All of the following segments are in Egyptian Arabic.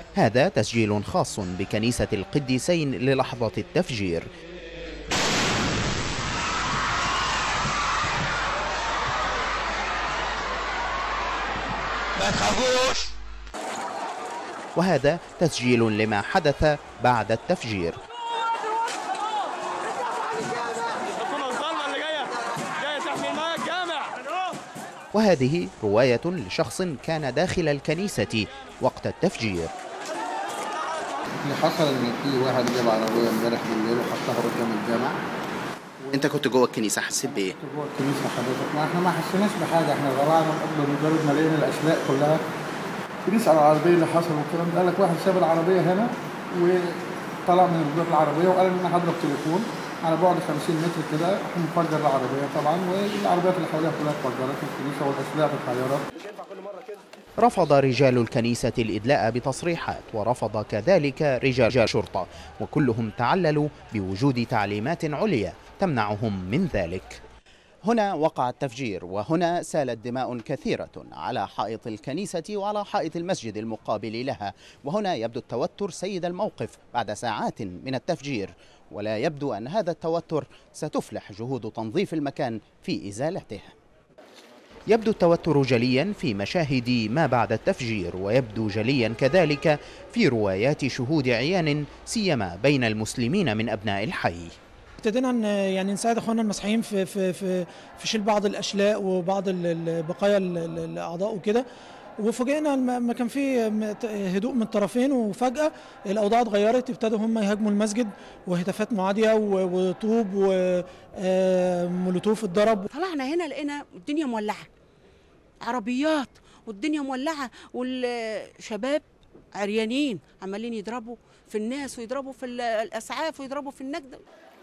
هذا تسجيل خاص بكنيسة القديسين للحظة التفجير ما تخافوش وهذا تسجيل لما حدث بعد التفجير وهذه رواية لشخص كان داخل الكنيسة وقت التفجير اللي حصل ان في واحد جاب عربيه امبارح بالليل وحطها قدام الجامع انت كنت جوه الكنيسة حسيت بايه؟ كنت جوه الكنيسه حضرتك ما احنا ما حسيناش بحاجه احنا غرقنا قبل مجرد ما لقينا الاشلاء كلها بنسال على العربيه اللي حصل والكلام ده قال لك واحد ساب العربيه هنا وطلع من باب العربيه وقال ان انا هضرب تليفون على بعد 50 متر كده مفجر العربيه طبعا والعربيات اللي حواليها كلها اتفجرت الكنيسه والاشلاء اتحيرت رفض رجال الكنيسة الإدلاء بتصريحات ورفض كذلك رجال الشرطة وكلهم تعللوا بوجود تعليمات عليا تمنعهم من ذلك هنا وقع التفجير وهنا سالت دماء كثيرة على حائط الكنيسة وعلى حائط المسجد المقابل لها وهنا يبدو التوتر سيد الموقف بعد ساعات من التفجير ولا يبدو أن هذا التوتر ستفلح جهود تنظيف المكان في إزالته يبدو التوتر جليا في مشاهد ما بعد التفجير ويبدو جليا كذلك في روايات شهود عيان سيما بين المسلمين من أبناء الحي ابتدينا ان يعني نساعد اخواننا المسيحيين في في في في شيل بعض الاشلاء وبعض ال- ال- بقايا ال- ال- الاعضاء وكده وفوجئنا لما كان في هدوء من الطرفين وفجاه الاوضاع اتغيرت ابتدوا هم يهاجموا المسجد وهتافات معاديه و- وطوب ومولوتوف اتضرب طلعنا هنا لقينا الدنيا مولعه عربيات والدنيا مولعه والشباب عريانين عمالين يضربوا في الناس ويضربوا في ال- الاسعاف ويضربوا في النجده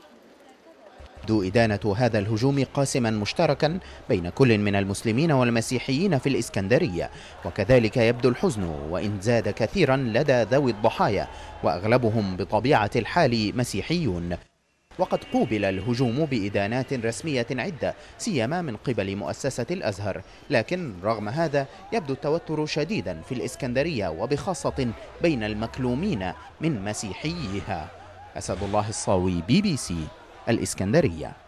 تبدو إدانة هذا الهجوم قاسما مشتركا بين كل من المسلمين والمسيحيين في الإسكندرية وكذلك يبدو الحزن وإن زاد كثيرا لدى ذوي الضحايا وأغلبهم بطبيعة الحال مسيحيون وقد قوبل الهجوم بإدانات رسمية عدة سيما من قبل مؤسسة الأزهر لكن رغم هذا يبدو التوتر شديدا في الإسكندرية وبخاصة بين المكلومين من مسيحيها أسد الله الصاوي بي بي سي الإسكندرية